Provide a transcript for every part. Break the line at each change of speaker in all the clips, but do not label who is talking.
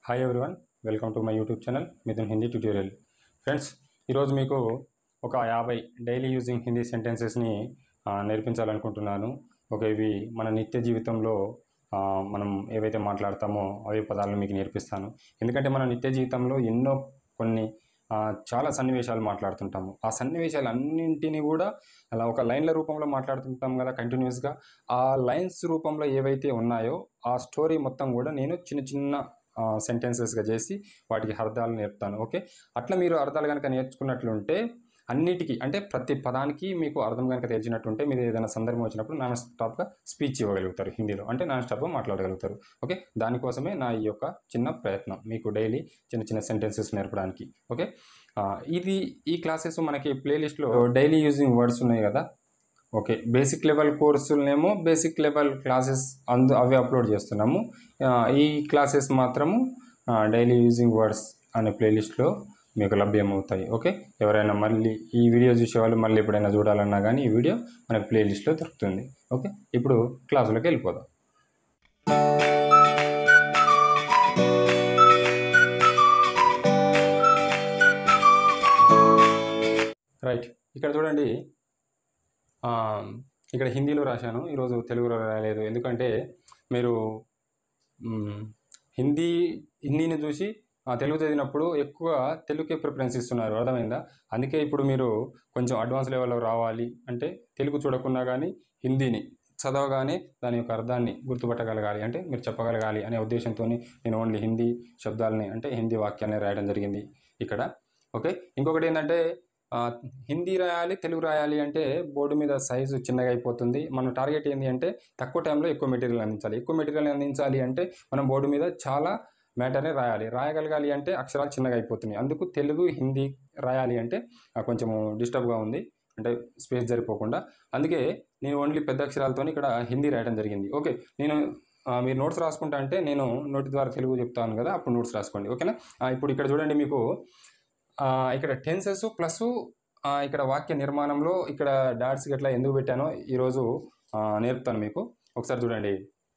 hi everyone welcome to my YouTube channel Mithun Hindi tutorial friends ఈరోజు మీకు ఒక యాభై డైలీ యూజింగ్ హిందీ సెంటెన్సెస్ని నేర్పించాలనుకుంటున్నాను ఒక ఇవి మన నిత్య జీవితంలో ఆ, మనం ఏవైతే మాట్లాడతామో అవే పదాలను మీకు నేర్పిస్తాను ఎందుకంటే మన నిత్య జీవితంలో ఎన్నో కొన్ని ఆ, చాలా సన్నివేశాలు మాట్లాడుతుంటాము ఆ సన్నివేశాలు అన్నింటినీ కూడా అలా ఒక లైన్ల రూపంలో మాట్లాడుతుంటాం కదా కంటిన్యూస్గా ఆ లైన్స్ రూపంలో ఏవైతే ఉన్నాయో ఆ స్టోరీ మొత్తం కూడా నేను చిన్న చిన్న సెంటెన్సెస్గా చేసి వాటికి అర్థాలు నేర్పుతాను ఓకే అట్లా మీరు అర్థాలు కనుక నేర్చుకున్నట్లుంటే అన్నిటికీ అంటే ప్రతి పదానికి మీకు అర్థం కనుక తెలిసినట్టుంటే మీరు ఏదైనా సందర్భం వచ్చినప్పుడు నాన్ స్టాప్గా స్పీచ్ ఇవ్వగలుగుతారు హిందీలో అంటే నాన్ స్టాప్గా మాట్లాడగలుగుతారు ఓకే దానికోసమే నా ఈ యొక్క చిన్న ప్రయత్నం మీకు డైలీ చిన్న చిన్న సెంటెన్సెస్ నేర్పడానికి ఓకే ఆ, ఇది ఈ క్లాసెస్ మనకి ప్లేలిస్ట్లో డైలీ యూజింగ్ వర్డ్స్ ఉన్నాయి కదా ఓకే బేసిక్ లెవెల్ కోర్సులనేమో బేసిక్ లెవెల్ క్లాసెస్ అందు అవి అప్లోడ్ చేస్తున్నాము ఆ, ఈ క్లాసెస్ మాత్రము డైలీ యూజింగ్ వర్డ్స్ అనే ప్లేలిస్ట్లో మీకు లభ్యమవుతాయి ఓకే ఎవరైనా మళ్ళీ ఈ వీడియో చూసే వాళ్ళు మళ్ళీ ఎప్పుడైనా చూడాలన్నా కానీ ఈ వీడియో మనకి ప్లేలిస్ట్లో దొరుకుతుంది ఓకే ఇప్పుడు క్లాసులోకి వెళ్ళిపోదాం రైట్ ఇక్కడ చూడండి ఆ, ఇక్కడ హిందీలో రాశాను ఈరోజు తెలుగులో రాయలేదు ఎందుకంటే మీరు మ్, హిందీ హిందీని చూసి ఆ, తెలుగు చదివినప్పుడు ఎక్కువ తెలుగుకే ప్రిఫరెన్స్ ఇస్తున్నారు అర్థమైందా అందుకే ఇప్పుడు మీరు కొంచెం అడ్వాన్స్ లెవెల్లో రావాలి అంటే తెలుగు చూడకుండా కానీ హిందీని చదవగానే దాని యొక్క అర్థాన్ని గుర్తుపట్టగలగాలి అంటే మీరు చెప్పగలగాలి అనే ఉద్దేశంతో నేను ఓన్లీ హిందీ శబ్దాలని అంటే హిందీ వాక్యాన్ని రాయడం జరిగింది ఇక్కడ ఓకే ఇంకొకటి ఏంటంటే ఆ, హిందీ రాయాలి తెలుగు రాయాలి అంటే బోర్డు మీద సైజు చిన్నగా అయిపోతుంది మన టార్గెట్ ఏంటి అంటే తక్కువ టైంలో ఎక్కువ మెటీరియల్ అందించాలి ఎక్కువ మెటీరియల్ అందించాలి అంటే మనం బోర్డు మీద చాలా మ్యాటర్ని రాయాలి రాయగలగాలి అంటే అక్షరాలు చిన్నగా అయిపోతున్నాయి అందుకు తెలుగు హిందీ రాయాలి అంటే ఆ, కొంచెము డిస్టర్బ్గా ఉంది అంటే స్పేస్ సరిపోకుండా అందుకే నేను ఓన్లీ పెద్ద అక్షరాలతో ఇక్కడ హిందీ రాయడం జరిగింది ఓకే నేను ఆ, మీరు నోట్స్ రాసుకుంటా అంటే నేను నోటి ద్వారా తెలుగు చెప్తాను కదా అప్పుడు నోట్స్ రాసుకోండి ఓకేనా ఆ, ఇప్పుడు ఇక్కడ చూడండి మీకు ఆ, ఇక్కడ టెన్సెస్ ప్లస్ ఇక్కడ వాక్య నిర్మాణంలో ఇక్కడ డాట్స్ గట్లా ఎందుకు పెట్టానో ఈరోజు ఆ, నేర్పుతాను మీకు ఒకసారి చూడండి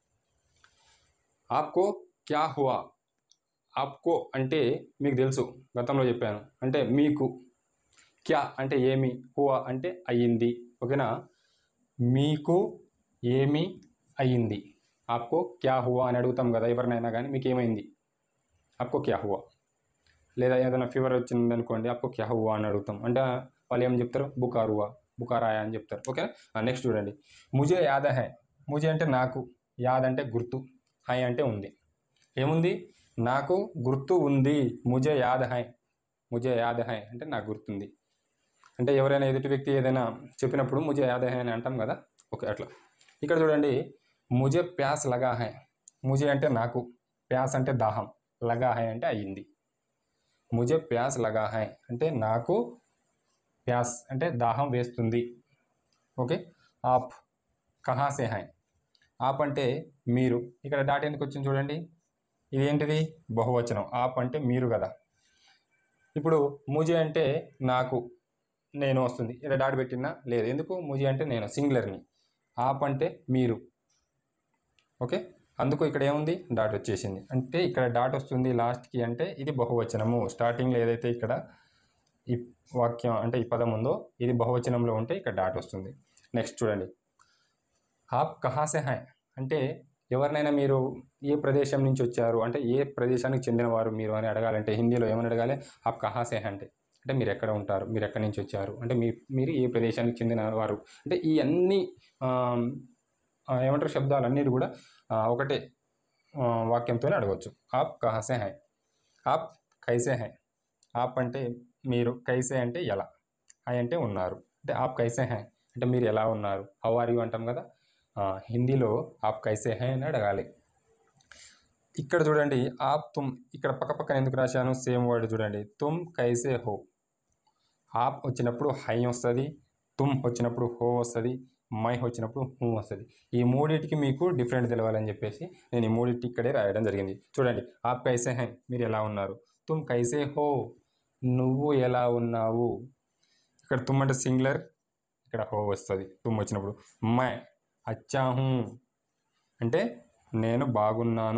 ఆప్కో క్యా హువా ఆప్కో అంటే మీకు తెలుసు గతంలో చెప్పాను అంటే మీకు క్యా అంటే ఏమి హువా అంటే అయ్యింది ఓకేనా మీకు ఏమి అయ్యింది ఆప్కో క్యా హువా అని అడుగుతాం కదా ఎవరినైనా కానీ మీకు ఏమైంది ఆప్కో క్యా హువా లేదా ఏదైనా ఫీవర్ వచ్చింది అనుకోండి అప్పు క్యా హువా అని అడుగుతాం అంటే వాళ్ళు ఏం చెప్తారు బుకార్ హువా బుకార్ ఆయా అని చెప్తారు ఓకేనా నెక్స్ట్ చూడండి ముజే యాద హై ముజే అంటే నాకు యాద్ అంటే గుర్తు హై అంటే ఉంది ఏముంది నాకు గుర్తు ఉంది ముజే యాద్ హై ముజే యాద్ హై అంటే నాకు గుర్తుంది అంటే ఎవరైనా ఎదుటి వ్యక్తి ఏదైనా చెప్పినప్పుడు ముజే యాద్ హై అని అంటాం కదా ఓకే అట్లా ఇక్కడ చూడండి ముజే ప్యాస్ లగా హై ముజే అంటే నాకు ప్యాస్ అంటే దాహం లగా హై అంటే అయ్యింది ముజే ప్యాస్ లగా హై అంటే నాకు ప్యాస్ అంటే దాహం వేస్తుంది ఓకే ఆప్ కహా సే హై ఆప్ అంటే మీరు ఇక్కడ డాట్ ఎందుకు వచ్చింది చూడండి ఇది ఏంటిది బహువచనం ఆప్ అంటే మీరు కదా ఇప్పుడు ముజే అంటే నాకు నేను వస్తుంది ఇక్కడ డాట్ పెట్టినా లేదు ఎందుకు ముజే అంటే నేను సింగులర్ని ఆప్ అంటే మీరు ఓకే అందుకు ఇక్కడ ఏముంది డాట్ వచ్చేసింది అంటే ఇక్కడ డాట్ వస్తుంది లాస్ట్కి అంటే ఇది బహువచనము స్టార్టింగ్లో ఏదైతే ఇక్కడ ఈ వాక్యం అంటే ఈ పదం ఉందో ఇది బహువచనంలో ఉంటే ఇక్కడ డాట్ వస్తుంది నెక్స్ట్ చూడండి ఆప్ కహాసే హై అంటే ఎవరినైనా మీరు ఏ ప్రదేశం నుంచి వచ్చారు అంటే ఏ ప్రదేశానికి చెందినవారు మీరు అని అడగాలంటే హిందీలో ఏమని అడగాలి ఆప్ కహాసే హై అంటే అంటే మీరు ఎక్కడ ఉంటారు మీరు ఎక్కడి నుంచి వచ్చారు అంటే మీ మీరు ఏ ప్రదేశానికి చెందిన వారు అంటే ఈ అన్ని ఆమ్, ఆ, ఏమంటారు శబ్దాలు అన్నిటి కూడా ఆ, ఒకటే ఆ, వాక్యంతోనే అడగవచ్చు ఆప్ కహాసే హై ఆప్ కైసే హై ఆప్ అంటే మీరు కైసే అంటే ఎలా హై అంటే ఉన్నారు అంటే ఆప్ కైసే హై అంటే మీరు ఎలా ఉన్నారు హౌ ఆర్ యూ అంటాం కదా ఆ, హిందీలో ఆప్ కైసే హై అని అడగాలి ఇక్కడ చూడండి ఆప్ తుమ్ ఇక్కడ పక్క పక్కన ఎందుకు రాశాను సేమ్ వర్డ్ చూడండి తుమ్ కైసే హో ఆప్ వచ్చినప్పుడు హై వస్తుంది తుమ్ వచ్చినప్పుడు హో వస్తుంది మై వచ్చినప్పుడు హూ వస్తుంది ఈ మూడింటికి మీకు డిఫరెంట్ తెలవాలని చెప్పేసి నేను ఈ మూడింటి ఇక్కడే రాయడం జరిగింది చూడండి ఆప్ కైసే హై మీరు ఎలా ఉన్నారు తుమ్ కైసే హో నువ్వు ఎలా ఉన్నావు ఇక్కడ తుమ్ అంటే సింగులర్ ఇక్కడ హో వస్తుంది తుమ్ వచ్చినప్పుడు మై అచ్చా హూ అంటే నేను బాగున్నాను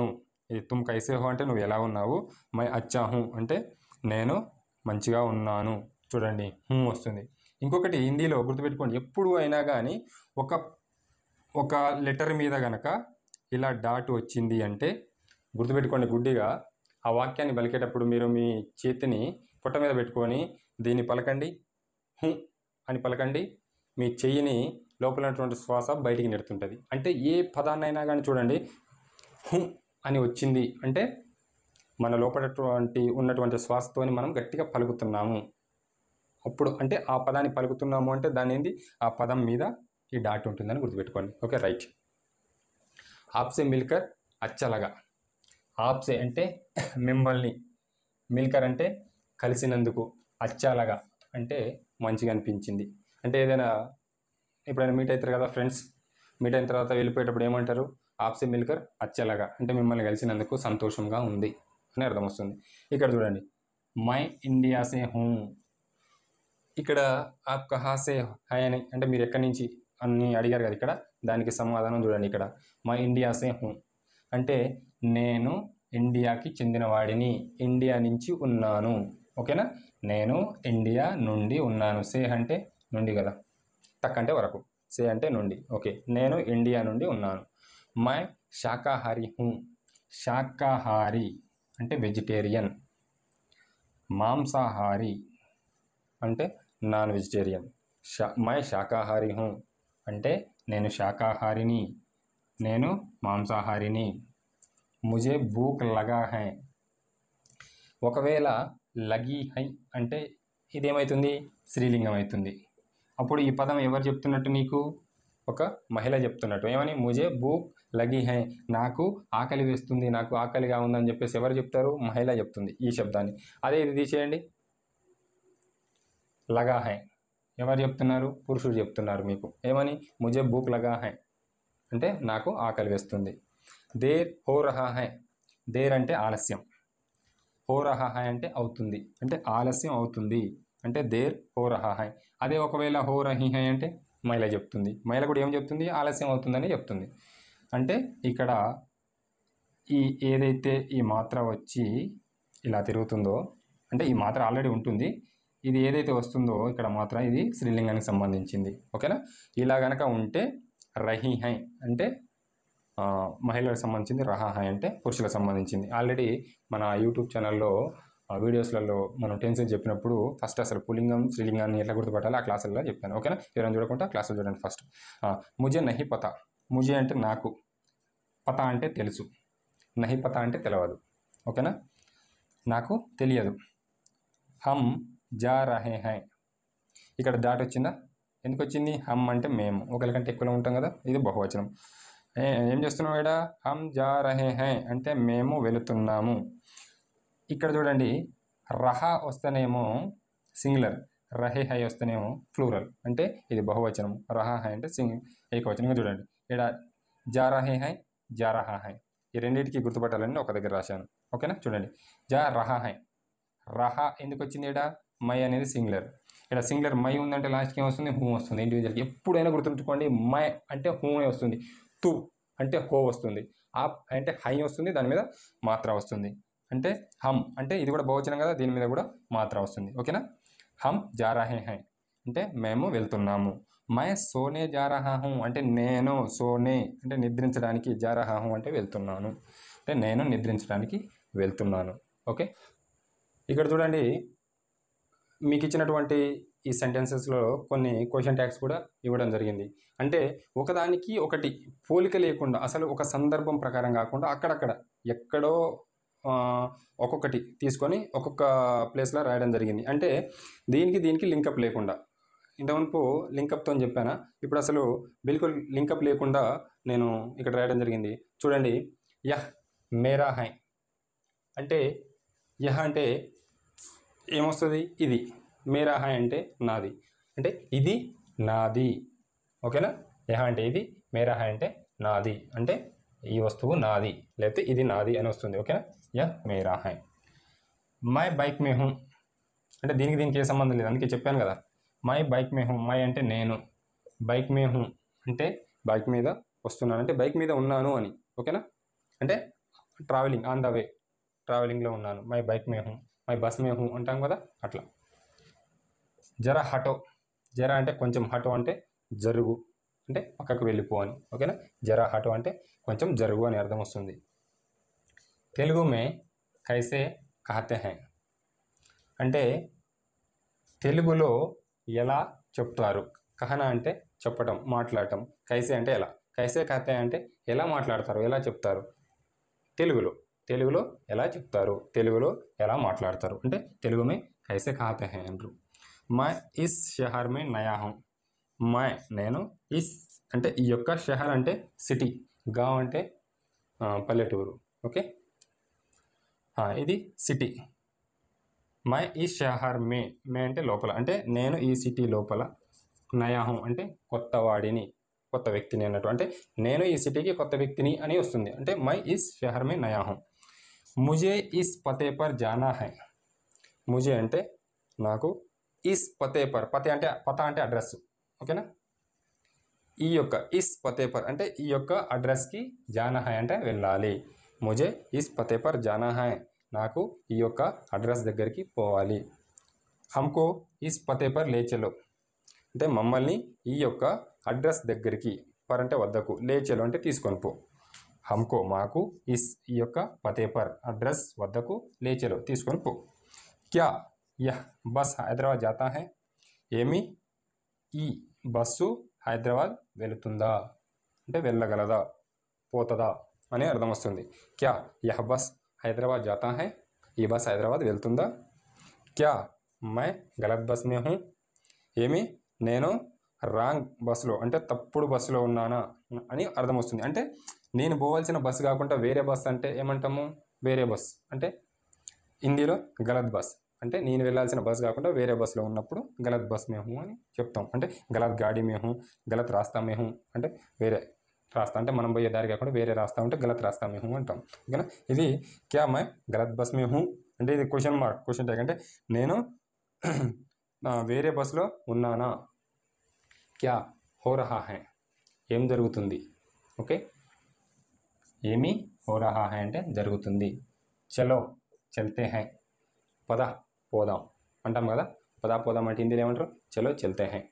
ఇది తుమ్ కైసే హో అంటే నువ్వు ఎలా ఉన్నావు మై అచ్చా హూ అంటే నేను మంచిగా ఉన్నాను చూడండి హూ వస్తుంది ఇంకొకటి హిందీలో గుర్తుపెట్టుకోండి ఎప్పుడు అయినా కానీ ఒక ఒక లెటర్ మీద గనక ఇలా డాట్ వచ్చింది అంటే గుర్తుపెట్టుకోండి గుడ్డిగా ఆ వాక్యాన్ని పలికేటప్పుడు మీరు మీ చేతిని పొట్ట మీద పెట్టుకొని దీన్ని పలకండి హు అని పలకండి మీ చెయ్యిని లోపల ఉన్నటువంటి శ్వాస బయటికి నెడుతుంటుంది అంటే ఏ పదాన్నైనా కానీ చూడండి హు అని వచ్చింది అంటే మన లోపలటువంటి ఉన్నటువంటి శ్వాసతోని మనం గట్టిగా పలుకుతున్నాము అప్పుడు అంటే ఆ పదాన్ని పలుకుతున్నాము అంటే దాని ఏంది ఆ పదం మీద ఈ డాట్ ఉంటుందని గుర్తుపెట్టుకోండి ఓకే రైట్ ఆప్సే మిల్కర్ అచ్చలగా ఆప్సే అంటే మిమ్మల్ని మిల్కర్ అంటే కలిసినందుకు అచ్చాలగా అంటే మంచిగా అనిపించింది అంటే ఏదైనా ఎప్పుడైనా మీట్ అవుతారు కదా ఫ్రెండ్స్ మీట్ అయిన తర్వాత వెళ్ళిపోయేటప్పుడు ఏమంటారు ఆప్సే మిల్కర్ అచ్చలగా అంటే మిమ్మల్ని కలిసినందుకు సంతోషంగా ఉంది అని అర్థం వస్తుంది ఇక్కడ చూడండి మై ఇండియా సే హూ ఇక్కడ ఆప్ కహాసే హై అని అంటే మీరు ఎక్కడి నుంచి అని అడిగారు కదా ఇక్కడ దానికి సమాధానం చూడండి ఇక్కడ మై ఇండియా సే హూ అంటే నేను ఇండియాకి చెందినవాడిని ఇండియా నుంచి ఉన్నాను ఓకేనా నేను ఇండియా నుండి ఉన్నాను సే అంటే నుండి కదా తక్ అంటే వరకు సే అంటే నుండి ఓకే నేను ఇండియా నుండి ఉన్నాను మై శాకాహారి హూ శాకాహారి అంటే వెజిటేరియన్ మాంసాహారి అంటే నాన్ వెజిటేరియన్ శా మై శాకాహారి హూ అంటే నేను శాకాహారిని నేను మాంసాహారిని ముజే భూక్ లగా హై ఒకవేళ లగి హై అంటే ఇదేమవుతుంది స్త్రీలింగం అవుతుంది అప్పుడు ఈ పదం ఎవరు చెప్తున్నట్టు నీకు ఒక మహిళ చెప్తున్నట్టు ఏమని ముజే భూక్ లగి హై నాకు ఆకలి వేస్తుంది నాకు ఆకలిగా ఉందని చెప్పేసి ఎవరు చెప్తారు మహిళ చెప్తుంది ఈ శబ్దాన్ని అదే ఇది తీసేయండి లగా హై ఎవరు చెప్తున్నారు పురుషుడు చెప్తున్నారు మీకు ఏమని ముజే భూక్ లగా హై అంటే నాకు ఆకలి వేస్తుంది దేర్ హో రహా హై దేర్ అంటే ఆలస్యం హో రహా హై అంటే అవుతుంది అంటే ఆలస్యం అవుతుంది అంటే దేర్ హో రహా హై అదే ఒకవేళ హో రహీ హై అంటే మహిళ చెప్తుంది మహిళ కూడా ఏం చెప్తుంది ఆలస్యం అవుతుందని చెప్తుంది అంటే ఇక్కడ ఈ ఏదైతే ఈ మాత్ర వచ్చి ఇలా తిరుగుతుందో అంటే ఈ మాత్ర ఆల్రెడీ ఉంటుంది ఇది ఏదైతే వస్తుందో ఇక్కడ మాత్రం ఇది స్త్రీలింగానికి సంబంధించింది ఓకేనా ఇలా గనక ఉంటే రహీ హై అంటే ఆ, మహిళలకు సంబంధించింది రహా హై అంటే పురుషులకు సంబంధించింది ఆల్రెడీ మన యూట్యూబ్ ఛానల్లో ఆ వీడియోస్లలో మనం టెన్సెన్స్ చెప్పినప్పుడు ఫస్ట్ అసలు పులింగం స్త్రీలింగాన్ని ఎట్లా గుర్తుపట్టాలి ఆ క్లాసుల్లో చెప్పాను ఓకేనా ఎవరైనా చూడకుండా క్లాసులు చూడండి ఫస్ట్ ముజే నహి పత ముజే అంటే నాకు పత అంటే తెలుసు నహి పత అంటే తెలియదు ఓకేనా నాకు తెలియదు హమ్ జా రహే హై ఇక్కడ దాటి వచ్చిందా ఎందుకు వచ్చింది హమ్ అంటే మేము ఒకరికంటే ఎక్కువలో ఉంటాం కదా ఇది బహువచనం ఏ- ఏం చేస్తున్నాం ఇక్కడ హమ్ జా రహే హై అంటే మేము వెళుతున్నాము ఇక్కడ చూడండి రహా వస్తేనేమో సింగులర్ రహే హై వస్తేనేమో ఫ్లూరల్ అంటే ఇది బహువచనం రహా హై అంటే సింగ్ ఏకవచనం ఇంకా చూడండి ఇక్కడ జా రహే హై జా రహా హై ఈ రెండింటికి గుర్తుపట్టాలని ఒక దగ్గర రాశాను ఓకేనా చూడండి జా రహా హై రహా ఎందుకు వచ్చింది ఇక్కడ మై అనేది సింగులర్ ఇక్కడ సింగులర్ మై ఉందంటే లాస్ట్కి ఏం వస్తుంది హూ వస్తుంది ఇండివిజువల్కి ఎప్పుడైనా గుర్తుంచుకోండి మై అంటే హూనే వస్తుంది తు అంటే హో వస్తుంది ఆప్ అంటే హై వస్తుంది దాని మీద మాత్ర వస్తుంది అంటే హమ్ అంటే ఇది కూడా బహువచనం కదా దీని మీద కూడా మాత్ర వస్తుంది ఓకేనా హమ్ జా రహే హై అంటే మేము వెళ్తున్నాము మై సోనే జా రహా హూ అంటే నేను సోనే అంటే నిద్రించడానికి జా రహా హూ అంటే వెళ్తున్నాను అంటే నేను నిద్రించడానికి వెళ్తున్నాను ఓకే ఇక్కడ చూడండి మీకు ఇచ్చినటువంటి ఈ సెంటెన్సెస్లో కొన్ని క్వశ్చన్ ట్యాగ్స్ కూడా ఇవ్వడం జరిగింది అంటే ఒకదానికి ఒకటి పోలిక లేకుండా అసలు ఒక సందర్భం ప్రకారం కాకుండా అక్కడక్కడ ఎక్కడో ఆ, ఒక్కొక్కటి తీసుకొని ఒక్కొక్క ప్లేస్లో రాయడం జరిగింది అంటే దీనికి దీనికి లింకప్ లేకుండా ఇంతకుముందు లింకప్తో అని చెప్పానా ఇప్పుడు అసలు బిల్కుల్ లింకప్ లేకుండా నేను ఇక్కడ రాయడం జరిగింది చూడండి యహ్ మేరా హై అంటే యహ్ అంటే ఏమొస్తుంది ఇది మేరా హై అంటే నాది అంటే ఇది నాది ఓకేనా యహ అంటే ఇది మేరా హై అంటే నాది అంటే ఈ వస్తువు నాది లేకపోతే ఇది నాది అని వస్తుంది ఓకేనా యహ్ మేరా హై మై బైక్ మే హూ అంటే దీనికి దీనికి ఏ సంబంధం లేదు అందుకే చెప్పాను కదా మై బైక్ మే హూ మై అంటే నేను బైక్ మే హూ అంటే బైక్ మీద వస్తున్నాను అంటే బైక్ మీద ఉన్నాను అని ఓకేనా అంటే ట్రావెలింగ్ ఆన్ ద వే ట్రావెలింగ్లో ఉన్నాను మై బైక్ మే హూ మై బస్ మే హూ అంటాం కదా అట్లా జరా హటో జరా అంటే కొంచెం హటో అంటే జరుగు అంటే పక్కకు వెళ్ళిపో అని ఓకేనా జరా హటో అంటే కొంచెం జరుగు అని అర్థం వస్తుంది తెలుగు మే కైసే కహతే హై అంటే తెలుగులో ఎలా చెప్తారు కహనా అంటే చెప్పటం మాట్లాడటం కైసే అంటే ఎలా కైసే కహతే అంటే ఎలా మాట్లాడతారు ఎలా చెప్తారు తెలుగులో తెలుగులో ఎలా చెప్తారు తెలుగులో ఎలా మాట్లాడతారు అంటే తెలుగు మే కైసే కహతే హై అంటారు మై ఇస్ షహర్ మే నయా హూ మై నేను ఇస్ అంటే ఈ యొక్క షహర్ అంటే సిటీ గావ్ అంటే ఆ, పల్లెటూరు ఓకే ఆ, ఇది సిటీ మై ఈ షహర్ మే మే అంటే లోపల అంటే నేను ఈ సిటీ లోపల నయాహం అంటే కొత్త వాడిని కొత్త వ్యక్తిని అన్నట్టు అంటే నేను ఈ సిటీకి కొత్త వ్యక్తిని అని వస్తుంది అంటే మై ఇస్ షహర్ మే నయాహం ముజే ఇస్ పతే పర్ జానా హై ముజే అంటే నాకు ఇస్ పతే పర్ పతే అంటే పత అంటే అడ్రస్ ఓకేనా ఈ యొక్క ఇస్ పతే పర్ అంటే ఈ యొక్క అడ్రస్కి జానా హై అంటే వెళ్ళాలి ముజే ఇస్ పతే పర్ జానా హై నాకు ఈ యొక్క అడ్రస్ దగ్గరికి పోవాలి హమ్కో ఇస్ పతే పర్ లే చలో అంటే మమ్మల్ని ఈ యొక్క అడ్రస్ దగ్గరికి పర్ అంటే వద్దకు లే చలో అంటే తీసుకొని పో హమ్కో మాకు ఇస్ ఈ యొక్క పతే పర్ అడ్రస్ వద్దకు లే చలో తీసుకొని పో క్యా యహ్ బస్ హైదరాబాద్ జాతా హై ఏమి ఈ బస్సు హైదరాబాద్ వెళుతుందా అంటే వెళ్ళగలదా పోతుందా అనే అర్థం వస్తుంది క్యా యహ్ బస్ హైదరాబాద్ జాతా హై ఈ బస్ హైదరాబాద్ వెళ్తుందా క్యా మై గలత్ బస్ మే హూ ఏమి నేను రాంగ్ బస్సులో అంటే తప్పుడు బస్సులో ఉన్నానా అని అర్థం వస్తుంది అంటే నేను పోవాల్సిన బస్సు కాకుండా వేరే బస్ అంటే ఏమంటాము వేరే బస్ అంటే హిందీలో గలత్ బస్ అంటే నేను వెళ్ళాల్సిన బస్ కాకుండా వేరే బస్సులో ఉన్నప్పుడు గలత్ బస్ మే హూ అని చెప్తాం అంటే గలత్ గాడి మే హూ గలత్ రాస్తా మే హూ అంటే వేరే రాస్తా అంటే మనం పోయే దారి కాకుండా వేరే రాస్తా ఉంటే గలత్ రాస్తా మే హూ అంటాం ఓకేనా ఇది క్యా మై గలత్ బస్ మే హూ అంటే ఇది క్వశ్చన్ మార్క్ క్వశ్చన్ ట్యాగ్ అంటే నేను ఆ, వేరే బస్సులో ఉన్నానా క్యా హో రహా హై ఏం జరుగుతుంది ఓకే ఏమి హో రహా హై అంటే జరుగుతుంది చలో చల్తే హై పద పోదాం అంటాం కదా పద పోదాం అంటే హిందీలో ఏమంటారు చలో చల్తే హై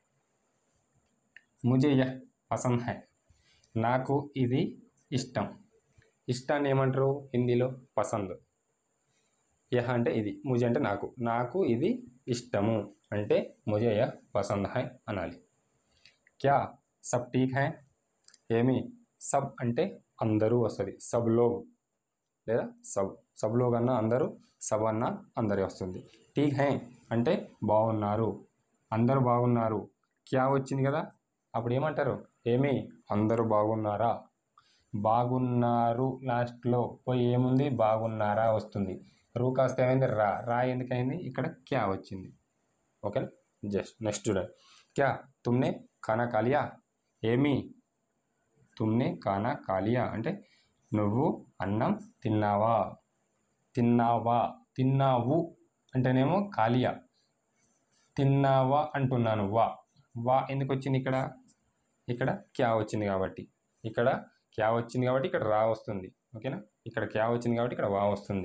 ముజే యహ్ పసంద్ హై నాకు ఇది ఇష్టం ఇష్టాన్ని ఏమంటారు హిందీలో పసంద్ యహ్ అంటే ఇది ముజే అంటే నాకు నాకు ఇది ఇష్టము అంటే ముజే యహ్ పసంద్ హై అనాలి క్యా సబ్ ఠీక్ హై ఏమి సబ్ అంటే అందరూ వస్తుంది సబ్ లోగ్ లేదా సబ్ సబ్ లోగ్ అన్న అందరూ సబ్ అన్న అందరి వస్తుంది ఠీక్ హై అంటే బాగున్నారు అందరూ బాగున్నారు క్యా వచ్చింది కదా అప్పుడు ఏమంటారు ఏమి అందరూ బాగున్నారా బాగున్నారు లాస్ట్లో పోయి ఏముంది బాగున్నారా వస్తుంది రూ కాస్త ఏమైంది రా రా ఎందుకైంది ఇక్కడ క్యా వచ్చింది ఓకేనా జస్ట్ నెక్స్ట్ చూడండి క్యా తుమ్నే ఖానా కాలియా ఏమి తుమ్నే ఖానా కాలియా అంటే నువ్వు అన్నం తిన్నావా తిన్నావా తిన్నావు అంటేనేమో కాలియా తిన్నావా అంటున్నాను వా వా ఎందుకు వచ్చింది ఇక్కడ ఇక్కడ క్యా వచ్చింది కాబట్టి ఇక్కడ క్యా వచ్చింది కాబట్టి ఇక్కడ రా వస్తుంది ఓకేనా ఇక్కడ క్యా వచ్చింది కాబట్టి ఇక్కడ వా వస్తుంది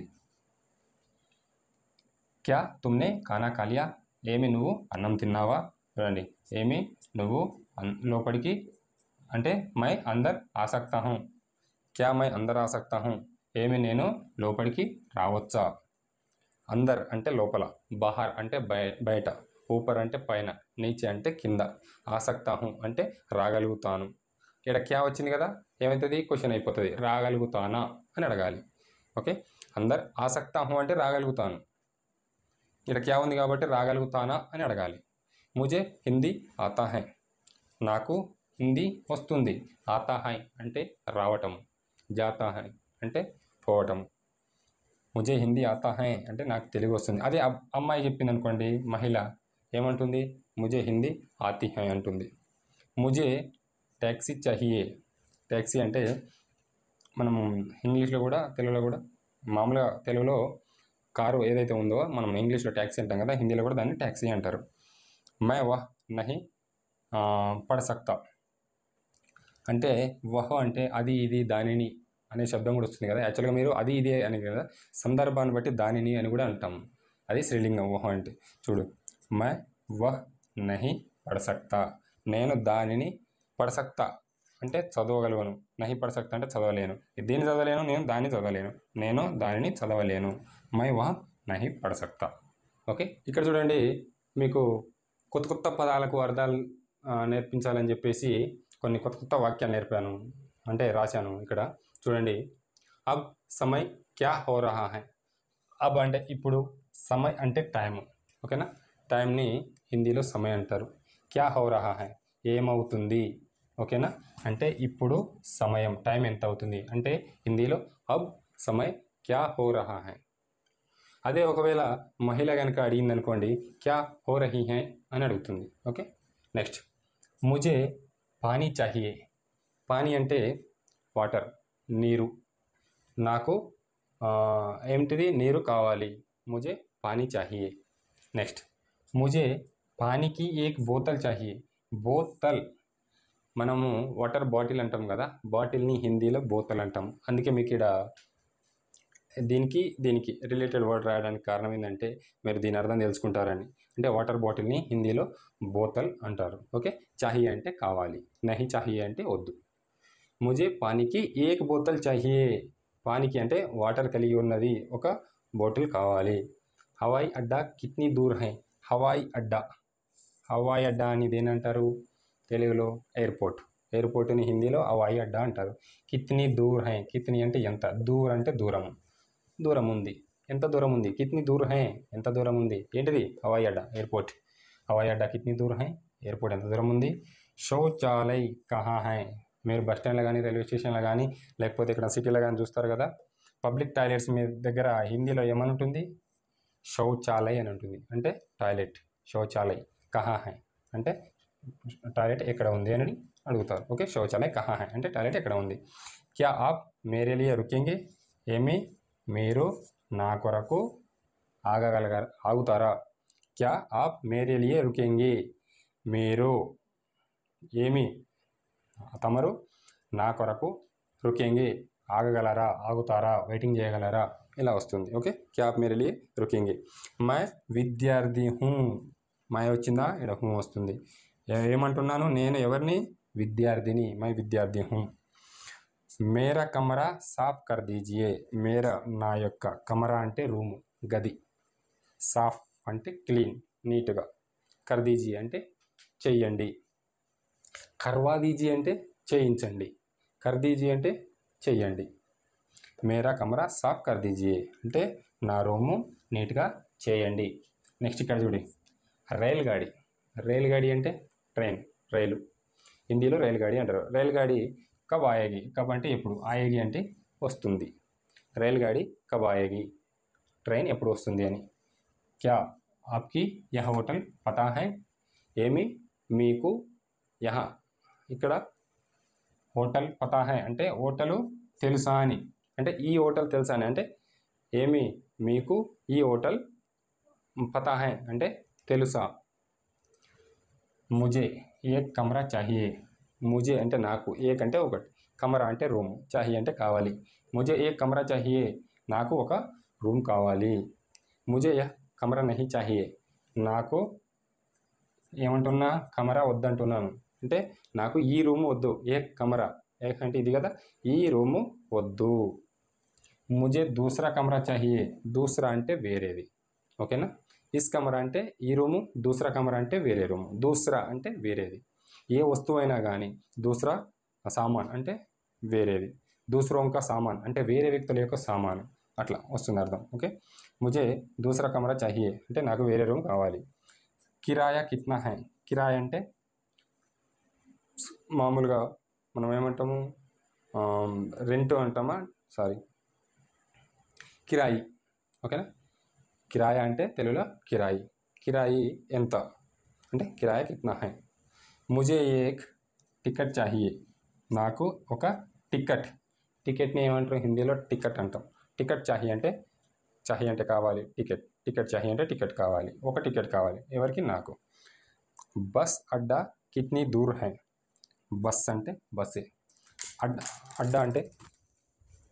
క్యా తుమ్నే ఖానా కాలియా ఏమి నువ్వు అన్నం తిన్నావా చూడండి ఏమి నువ్వు అన్- లోపలికి అంటే మై అందర్ ఆసక్తా హూ క్యా మై అందర్ ఆసక్తా హూ ఏమి నేను లోపలికి రావచ్చా అందర్ అంటే లోపల బహార్ అంటే బయ బయట ఊపర్ అంటే పైన నీచే అంటే కింద ఆసక్తా హూ అంటే రాగలుగుతాను ఇక్కడ క్యా వచ్చింది కదా ఏమవుతుంది క్వశ్చన్ అయిపోతుంది రాగలుగుతానా అని అడగాలి ఓకే అందర్ ఆసక్తా హూ అంటే రాగలుగుతాను ఇక్కడ క్యా ఉంది కాబట్టి రాగలుగుతానా అని అడగాలి ముజే హిందీ ఆతా హై నాకు హిందీ వస్తుంది ఆతా హై అంటే రావటం జాతా హై అంటే పోవటం ముజే హిందీ ఆతా హై అంటే నాకు తెలుగు వస్తుంది అదే అబ్- అమ్మాయి చెప్పింది అనుకోండి మహిళ ఏమంటుంది ముజే హిందీ ఆతి హై అంటుంది ముజే ట్యాక్సీ చహియే ట్యాక్సీ అంటే మనం ఇంగ్లీష్లో కూడా తెలుగులో కూడా మామూలుగా తెలుగులో కారు ఏదైతే ఉందో మనం ఇంగ్లీష్లో ట్యాక్సీ అంటాం కదా హిందీలో కూడా దాన్ని ట్యాక్సీ అంటారు మై వహ్ నహి ఆ, పడ సక్తా అంటే వహ్ అంటే అది ఇది దానిని అనే శబ్దం కూడా వస్తుంది కదా యాక్చువల్గా మీరు అది ఇది అని కదా సందర్భాన్ని బట్టి దానిని అని కూడా అంటాం అది స్త్రీలింగం వహ అంటే చూడు మై వహ్ నహి పడసక్తా నేను దానిని పడసక్తా అంటే చదవగలను నహి పడసక్తా అంటే చదవలేను దీన్ని చదవలేను నేను దాన్ని చదవలేను నేను దానిని చదవలేను మై వహ నహి పడసక్తా ఓకే ఇక్కడ చూడండి మీకు కొత్త కొత్త పదాలకు అర్థాలు ఆ, నేర్పించాలని చెప్పేసి కొన్ని కొత్త కొత్త వాక్యాలు నేర్పాను అంటే రాశాను ఇక్కడ చూడండి అబ్ సమయ్ క్యా హో రహా హై అబ్ అంటే ఇప్పుడు సమయ్ అంటే టైం ఓకేనా టైంని హిందీలో సమయ్ అంటారు క్యా హో రహా హై ఏమవుతుంది ఓకేనా అంటే ఇప్పుడు సమయం టైం ఎంత అవుతుంది అంటే హిందీలో అబ్ సమయ్ క్యా హో రహా హై అదే ఒకవేళ మహిళ కనుక అడిగింది అనుకోండి క్యా హో రహీ హై అని అడుగుతుంది ఓకే నెక్స్ట్ ముజే పానీ చాహియే పానీ అంటే వాటర్ నీరు నాకు ఆ, ఏమిటిది నీరు కావాలి ముజే పానీ చాహియే నెక్స్ట్ ముజే పానీకి ఏక్ బోతల్ చాహియే బోతల్ మనము వాటర్ బాటిల్ అంటాం కదా బాటిల్ని హిందీలో బోతల్ అంటాం అందుకే మీకు ఇక్కడ దీనికి దీనికి రిలేటెడ్ వర్డ్ రాయడానికి కారణం ఏంటంటే మీరు దీని అర్థం తెలుసుకుంటారని అంటే వాటర్ బాటిల్ని హిందీలో బోతల్ అంటారు ఓకే చాహియే అంటే కావాలి నహి చాహియే అంటే వద్దు ముజే పానీకి ఏక్ బోతల్ చాహియే పానీకి అంటే వాటర్ కలిగి ఉన్నది ఒక బాటిల్ కావాలి హవాయి అడ్డా కిత్నీ దూర్ హై హవాయి అడ్డా హవాయి అడ్డా అని దేనంటారు తెలుగులో ఎయిర్పోర్ట్ ఎయిర్పోర్ట్ని హిందీలో హవాయి అడ్డా అంటారు కిత్నీ దూర్ హై కిత్నీ అంటే ఎంత దూర్ అంటే దూరం దూరం ఉంది ఎంత దూరం ఉంది కిత్నీ దూర్ హై ఎంత దూరం ఉంది ఏంటిది హవాయి అడ్డా ఎయిర్పోర్ట్ హవాయి అడ్డా కిత్నీ దూర్ హై ఎయిర్పోర్ట్ ఎంత దూరం ఉంది శౌచాలయ్ కహా హై మీరు బస్ స్టాండ్లో కానీ రైల్వే స్టేషన్లో కానీ లేకపోతే ఇక్కడ సిటీలో కానీ చూస్తారు కదా పబ్లిక్ టాయిలెట్స్ మీ దగ్గర హిందీలో ఏమని ఉంటుంది శౌచాలయ్ అని ఉంటుంది అంటే టాయిలెట్ శౌచాలయ్ కహా హై అంటే టాయిలెట్ ఎక్కడ ఉంది అని అడుగుతారు ఓకే శౌచాలయ్ కహా హై అంటే టాయిలెట్ ఎక్కడ ఉంది క్యా ఆప్ మేరే లియే రుకేంగే ఏమి మీరు నా కొరకు ఆగగలగ ఆగుతారా క్యా ఆప్ మేరే లియే రుకేంగే మీరు ఏమి తమరు నా కొరకు రుకేంగే ఆగగలరా ఆగుతారా వెయిటింగ్ చేయగలరా ఇలా వస్తుంది ఓకే క్యా ఆప్ మేరే లియే రుకేంగే మై విద్యార్థి హూ మై వచ్చిందా ఇక్కడ హూ వస్తుంది ఏ- ఏమంటున్నాను నేను ఎవరిని విద్యార్థిని మై విద్యార్థి హూ మేరా కమరా సాఫ్ కర్ దీజియే మేరా నా యొక్క కమరా అంటే రూము గది సాఫ్ అంటే క్లీన్ నీట్గా కర్ దీజియే అంటే చెయ్యండి కర్వా దీజీ అంటే చేయించండి కర్ దీజీ అంటే చెయ్యండి మేరా కమరా సాఫ్ కర్ దీజియే అంటే నా రూము నీట్గా చేయండి నెక్స్ట్ ఇక్కడ చూడి రైల్ గాడి రైల్ గాడి అంటే ట్రైన్ రైలు హిందీలో రైల్ గాడి అంటారు రైల్ గాడి కబ్ ఆయేగి కబ్ అంటే ఎప్పుడు ఆయేగి అంటే వస్తుంది రైల్ గాడి కబ్ ఆయేగి ట్రైన్ ఎప్పుడు వస్తుంది అని క్యా ఆప్కి యహ హోటల్ పతా హై ఏమి మీకు యహ ఇక్కడ హోటల్ పతా హై అంటే హోటలు తెలుసా అని అంటే ఈ హోటల్ తెలుసా అని అంటే ఏమి మీకు ఈ హోటల్ పతా హై అంటే తెలుసా ముజే ఏక్ కమరా చాహియే ముజే అంటే నాకు ఏక్ అంటే ఒకటి కమరా అంటే రూమ్ చాహియే అంటే కావాలి ముజే ఏక్ కమరా చాహియే నాకు ఒక రూమ్ కావాలి ముజే యహ్ కమరా నహి చాహియే నాకు ఏమంటున్నా కమరా వద్దంటున్నాను అంటే నాకు ఈ రూమ్ వద్దు ఏ కమరా ఏక్ అంటే ఇది కదా ఈ రూము వద్దు ముజే దూసరా కమరా చాహియే దూసరా అంటే వేరేది ఓకేనా ఇస్ కమరా అంటే ఈ రూము దూసరా కమరా అంటే వేరే రూము దూసరా అంటే వేరేది ఏ వస్తువు అయినా కానీ దూసరా సామాన్ అంటే వేరేది దూసరోం కా సామాన్ అంటే వేరే వ్యక్తుల యొక్క సామాను అట్లా వస్తుంది అర్థం ఓకే ముజే దూసరా కమరా చాహియే అంటే నాకు వేరే రూమ్ కావాలి కిరాయా కిత్నా హై కిరాయా అంటే మామూలుగా మనం ఏమంటాము రెంట్ అంటామా సారీ కిరాయి ఓకేనా కిరాయి అంటే తెలుగులో కిరాయి కిరాయి ఎంత అంటే కిరాయి కిత్నా హై ముజే ఏక్ టికెట్ చాహియే నాకు ఒక టికెట్ టికెట్ని ఏమంటారు హిందీలో టికెట్ అంటాం టికెట్ చాహియే అంటే చాహియే అంటే కావాలి టికెట్ టికెట్ చాహియే అంటే టికెట్ కావాలి ఒక టికెట్ కావాలి ఎవరికి నాకు బస్ అడ్డా కిత్నీ దూర్ హై బస్ అంటే బస్సే అడ్డా అడ్డా అంటే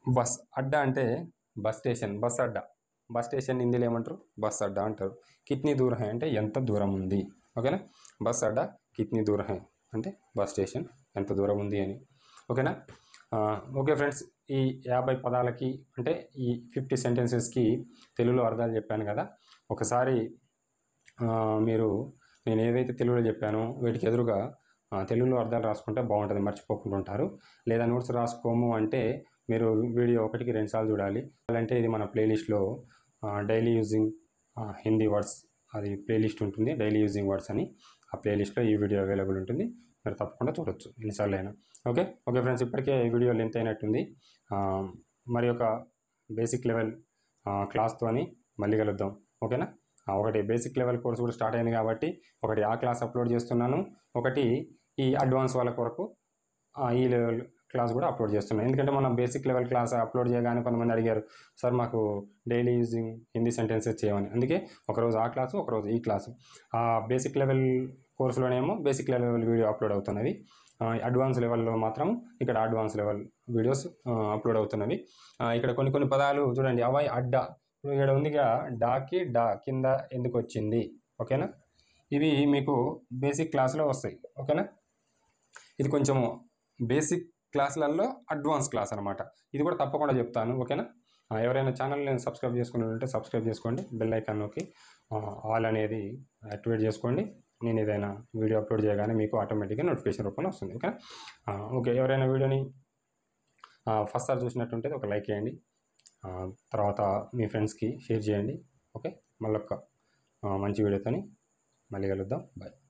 బస్ అడ్డా అంటే బస్ స్టేషన్ బస్ అడ్డా బస్ స్టేషన్ హిందీలో ఏమంటారు బస్ అడ్డా అంటారు కిట్నీ దూరం హై అంటే ఎంత దూరం ఉంది ఓకేనా బస్ అడ్డా కిట్నీ దూరం హై అంటే బస్ స్టేషన్ ఎంత దూరం ఉంది అని ఓకేనా ఆ, ఓకే ఫ్రెండ్స్ ఈ యాభై పదాలకి అంటే ఈ ఫిఫ్టీ సెంటెన్సెస్కి తెలుగులో అర్థాలు చెప్పాను కదా ఒకసారి ఆ, మీరు నేను ఏవైతే తెలుగులో చెప్పానో వీటికి ఎదురుగా ఆ, తెలుగులో అర్థాలు రాసుకుంటే బాగుంటుంది మర్చిపోకుండా ఉంటారు లేదా నోట్స్ రాసుకోము అంటే మీరు వీడియో ఒకటికి రెండు సార్లు చూడాలి అంటే ఇది మన ప్లేలిస్ట్లో డైలీ యూజింగ్ హిందీ వర్డ్స్ అది ప్లేలిస్ట్ ఉంటుంది డైలీ యూజింగ్ వర్డ్స్ అని ఆ ప్లేలిస్ట్లో ఈ వీడియో అవైలబుల్ ఉంటుంది మీరు తప్పకుండా చూడొచ్చు ఎన్నిసార్లు అయినా ఓకే ఓకే ఫ్రెండ్స్ ఇప్పటికే ఈ వీడియో లెంత్ అయినట్టుంది ఆ, మరి ఒక బేసిక్ లెవెల్ క్లాస్తోని మళ్ళీ కలుద్దాం ఓకేనా ఆ, ఒకటి బేసిక్ లెవెల్ కోర్స్ కూడా స్టార్ట్ అయింది కాబట్టి ఒకటి ఆ క్లాస్ అప్లోడ్ చేస్తున్నాను ఒకటి ఈ అడ్వాన్స్ వాళ్ళ కొరకు ఆ, ఈ లెవెల్ క్లాస్ కూడా అప్లోడ్ చేస్తున్నాను ఎందుకంటే మనం బేసిక్ లెవెల్ క్లాస్ అప్లోడ్ చేయగానే కొంతమంది అడిగారు సార్ మాకు డైలీ యూజింగ్ హిందీ సెంటెన్సెస్ చేయమని అందుకే ఒకరోజు ఆ క్లాసు ఒకరోజు ఈ క్లాసు ఆ బేసిక్ లెవెల్ కోర్సులోనేమో బేసిక్ లెవెల్ వీడియో అప్లోడ్ అవుతున్నది ఆ, అడ్వాన్స్ లెవెల్లో మాత్రం ఇక్కడ అడ్వాన్స్ లెవెల్ వీడియోస్ ఆ, అప్లోడ్ అవుతున్నవి ఆ, ఇక్కడ కొన్ని కొన్ని పదాలు చూడండి అవాయ్ అడ్డా ఇప్పుడు ఇక్కడ ఉందిగా డాకి డా కింద ఎందుకు వచ్చింది ఓకేనా ఇవి మీకు బేసిక్ క్లాస్లో వస్తాయి ఓకేనా ఇది కొంచెం బేసిక్ క్లాసులలో అడ్వాన్స్ క్లాస్ అనమాట ఇది కూడా తప్పకుండా చెప్తాను ఓకేనా ఆ, ఎవరైనా ఛానల్ నేను సబ్స్క్రైబ్ చేసుకుని ఉంటే సబ్స్క్రైబ్ చేసుకోండి బెల్ ఐకాన్ నొక్కి ఆల్ అనేది యాక్టివేట్ చేసుకోండి నేను ఏదైనా వీడియో అప్లోడ్ చేయగానే మీకు ఆటోమేటిక్గా నోటిఫికేషన్ రూపంలో వస్తుంది ఓకే ఓకే ఎవరైనా వీడియోని ఫస్ట్ సార్ చూసినట్టుంటే ఒక లైక్ చేయండి ఆ, తర్వాత మీ ఫ్రెండ్స్కి షేర్ చేయండి ఓకే మళ్ళొక్క ఆ, మంచి వీడియోతోని మళ్ళీ కలుద్దాం బాయ్